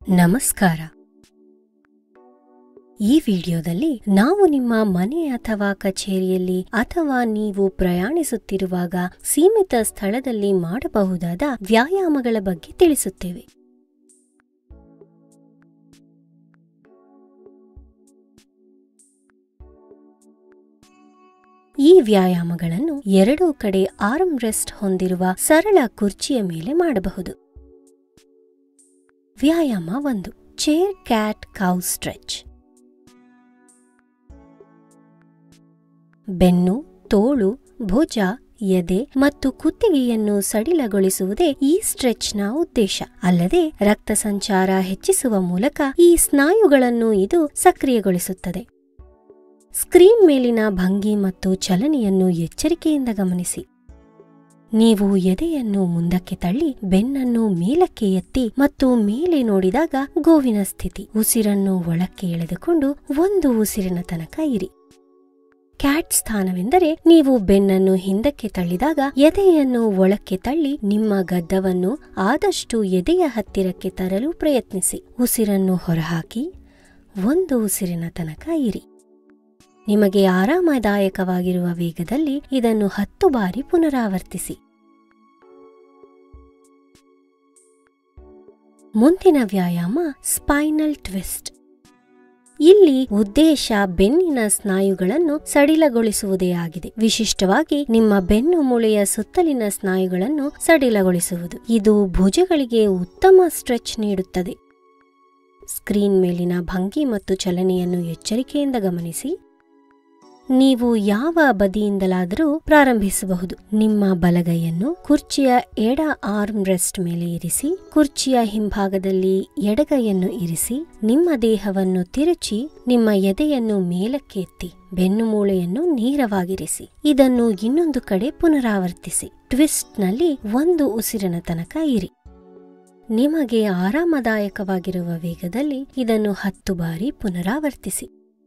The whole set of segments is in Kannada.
ನಮಸ್ಕಾರ ಈ ವಿಡಿಯೋದಲ್ಲಿ ನಾವು ನಿಮ್ಮ ಮನೆ ಅಥವಾ ಕಚೇರಿಯಲ್ಲಿ ಅಥವಾ ನೀವು ಪ್ರಯಾಣಿಸುತ್ತಿರುವಾಗ ಸೀಮಿತ ಸ್ಥಳದಲ್ಲಿ ಮಾಡಬಹುದಾದ ವ್ಯಾಯಾಮಗಳ ಬಗ್ಗೆ ತಿಳಿಸುತ್ತೇವೆ ಈ ವ್ಯಾಯಾಮಗಳನ್ನು ಎರಡೂ ಕಡೆ ಆರ್ಮ್ ರೆಸ್ಟ್ ಹೊಂದಿರುವ ಸರಳ ಕುರ್ಚಿಯ ಮೇಲೆ ಮಾಡಬಹುದು ವ್ಯಾಯಾಮ ಒಂದು ಚೇರ್ ಕ್ಯಾಟ್ ಕೌ ಸ್ಟ್ರೆಚ್ ಬೆನ್ನು ತೋಳು ಭುಜ ಎದೆ ಮತ್ತು ಕುತ್ತಿಗೆಯನ್ನು ಸಡಿಲಗೊಳಿಸುವುದೇ ಈ ಸ್ಟ್ರೆಚ್ನ ಉದ್ದೇಶ ಅಲ್ಲದೆ ರಕ್ತ ಸಂಚಾರ ಹೆಚ್ಚಿಸುವ ಮೂಲಕ ಈ ಸ್ನಾಯುಗಳನ್ನು ಇದು ಸಕ್ರಿಯಗೊಳಿಸುತ್ತದೆ ಸ್ಕ್ರೀನ್ ಮೇಲಿನ ಭಂಗಿ ಮತ್ತು ಚಲನೆಯನ್ನು ಎಚ್ಚರಿಕೆಯಿಂದ ಗಮನಿಸಿ ನೀವು ಎದೆಯನ್ನು ಮುಂದಕ್ಕೆ ತಳ್ಳಿ ಬೆನ್ನನ್ನು ಮೇಲಕ್ಕೆ ಎತ್ತಿ ಮತ್ತು ಮೇಲೆ ನೋಡಿದಾಗ ಗೋವಿನ ಸ್ಥಿತಿ ಉಸಿರನ್ನು ಒಳಕ್ಕೆ ಎಳೆದುಕೊಂಡು ಒಂದು ಉಸಿರಿನ ತನಕ ಇರಿ ಕ್ಯಾಟ್ ಸ್ಥಾನವೆಂದರೆ ನೀವು ಬೆನ್ನನ್ನು ಹಿಂದಕ್ಕೆ ತಳ್ಳಿದಾಗ ಎದೆಯನ್ನು ಒಳಕ್ಕೆ ತಳ್ಳಿ ನಿಮ್ಮ ಗದ್ದವನ್ನು ಆದಷ್ಟು ಎದೆಯ ಹತ್ತಿರಕ್ಕೆ ತರಲು ಪ್ರಯತ್ನಿಸಿ ಉಸಿರನ್ನು ಹೊರಹಾಕಿ ಒಂದು ಉಸಿರಿನ ತನಕ ಇರಿ ನಿಮಗೆ ಆರಾಮದಾಯಕವಾಗಿರುವ ವೇಗದಲ್ಲಿ ಇದನ್ನು ಹತ್ತು ಬಾರಿ ಪುನರಾವರ್ತಿಸಿ ಮುಂದಿನ ವ್ಯಾಯಾಮ ಸ್ಪೈನಲ್ ಟ್ವಿಸ್ಟ್ ಇಲ್ಲಿ ಉದ್ದೇಶ ಬೆನ್ನಿನ ಸ್ನಾಯುಗಳನ್ನು ಸಡಿಲಗೊಳಿಸುವುದೇ ಆಗಿದೆ ವಿಶಿಷ್ಟವಾಗಿ ನಿಮ್ಮ ಬೆನ್ನು ಮೂಳೆಯ ಸುತ್ತಲಿನ ಸ್ನಾಯುಗಳನ್ನು ಸಡಿಲಗೊಳಿಸುವುದು ಇದು ಭುಜಗಳಿಗೆ ಉತ್ತಮ ಸ್ಟ್ರೆಚ್ ನೀಡುತ್ತದೆ ಸ್ಕ್ರೀನ್ ಮೇಲಿನ ಭಂಗಿ ಮತ್ತು ಚಲನೆಯನ್ನು ಎಚ್ಚರಿಕೆಯಿಂದ ಗಮನಿಸಿ ನೀವು ಯಾವ ಬದಿಯಿಂದಲಾದರೂ ಪ್ರಾರಂಭಿಸಬಹುದು ನಿಮ್ಮ ಬಲಗೈಯನ್ನು ಕುರ್ಚಿಯ ಎಡ ಆರ್ಮ್ ರೆಸ್ಟ್ ಮೇಲೆ ಇರಿಸಿ ಕುರ್ಚಿಯ ಹಿಂಭಾಗದಲ್ಲಿ ಎಡಗೈಯನ್ನು ಇರಿಸಿ ನಿಮ್ಮ ದೇಹವನ್ನು ತಿರುಚಿ ನಿಮ್ಮ ಎದೆಯನ್ನು ಮೇಲಕ್ಕೆ ಎತ್ತಿ ಬೆನ್ನು ಮೂಳೆಯನ್ನು ನೇರವಾಗಿರಿಸಿ ಇದನ್ನು ಇನ್ನೊಂದು ಕಡೆ ಪುನರಾವರ್ತಿಸಿ ಟ್ವಿಸ್ಟ್ನಲ್ಲಿ ಒಂದು ಉಸಿರಿನ ತನಕ ಇರಿ ನಿಮಗೆ ಆರಾಮದಾಯಕವಾಗಿರುವ ವೇಗದಲ್ಲಿ ಇದನ್ನು ಹತ್ತು ಬಾರಿ ಪುನರಾವರ್ತಿಸಿ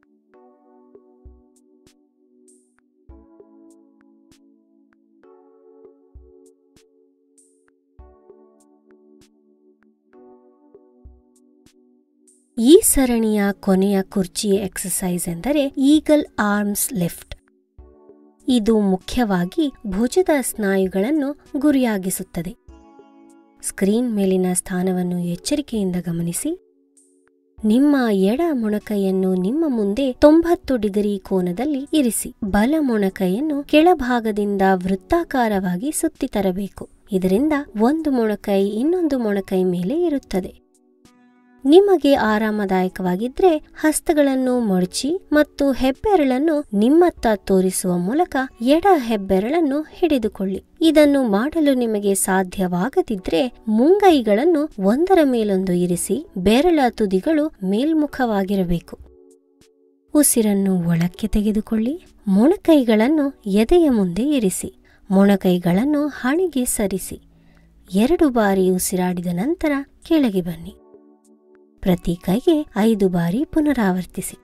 ಈ ಸರಣಿಯ ಕೊನೆಯ ಕುರ್ಚಿ ಎಕ್ಸಸೈಸ್ ಎಂದರೆ ಈಗಲ್ ಆರ್ಮ್ಸ್ ಲಿಫ್ಟ್ ಇದು ಮುಖ್ಯವಾಗಿ ಭುಜದ ಸ್ನಾಯುಗಳನ್ನು ಗುರಿಯಾಗಿಸುತ್ತದೆ ಸ್ಕ್ರೀನ್ ಮೇಲಿನ ಸ್ಥಾನವನ್ನು ಎಚ್ಚರಿಕೆಯಿಂದ ಗಮನಿಸಿ ನಿಮ್ಮ ಎಡ ಮೊಣಕೈಯನ್ನು ನಿಮ್ಮ ಮುಂದೆ ತೊಂಬತ್ತು ಡಿಗ್ರಿ ಕೋನದಲ್ಲಿ ಇರಿಸಿ ಬಲ ಮೊಣಕೈಯನ್ನು ಕೆಳಭಾಗದಿಂದ ವೃತ್ತಾಕಾರವಾಗಿ ಸುತ್ತಿ ತರಬೇಕು ಇದರಿಂದ ಒಂದು ಮೊಣಕೈ ಇನ್ನೊಂದು ಮೊಣಕೈ ಮೇಲೆ ಇರುತ್ತದೆ ನಿಮಗೆ ಆರಾಮದಾಯಕವಾಗಿದ್ರೆ ಹಸ್ತಗಳನ್ನು ಮಡಚಿ ಮತ್ತು ಹೆಬ್ಬೆರಳನ್ನು ನಿಮ್ಮತ್ತ ತೋರಿಸುವ ಮೂಲಕ ಎಡ ಹೆಬ್ಬೆರಳನ್ನು ಹಿಡಿದುಕೊಳ್ಳಿ ಇದನ್ನು ಮಾಡಲು ನಿಮಗೆ ಸಾಧ್ಯವಾಗದಿದ್ರೆ ಮುಂಗೈಗಳನ್ನು ಒಂದರ ಮೇಲೊಂದು ಇರಿಸಿ ಬೆರಳ ತುದಿಗಳು ಮೇಲ್ಮುಖವಾಗಿರಬೇಕು ಉಸಿರನ್ನು ಒಳಕ್ಕೆ ತೆಗೆದುಕೊಳ್ಳಿ ಮೊಣಕೈಗಳನ್ನು ಎದೆಯ ಮುಂದೆ ಇರಿಸಿ ಮೊಣಕೈಗಳನ್ನು ಹಣಿಗೆ ಸರಿಸಿ ಎರಡು ಬಾರಿ ಉಸಿರಾಡಿದ ನಂತರ ಕೆಳಗೆ ಬನ್ನಿ ಪ್ರತಿ ಕೈಗೆ ಐದು ಬಾರಿ ಪುನರಾವರ್ತಿಸಿ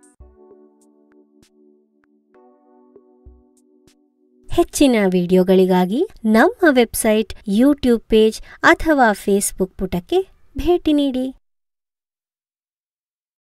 ಹೆಚ್ಚಿನ ವಿಡಿಯೋಗಳಿಗಾಗಿ ನಮ್ಮ ವೆಬ್ಸೈಟ್ ಯೂಟ್ಯೂಬ್ ಪೇಜ್ ಅಥವಾ ಫೇಸ್ಬುಕ್ ಪುಟಕ್ಕೆ ಭೇಟಿ ನೀಡಿ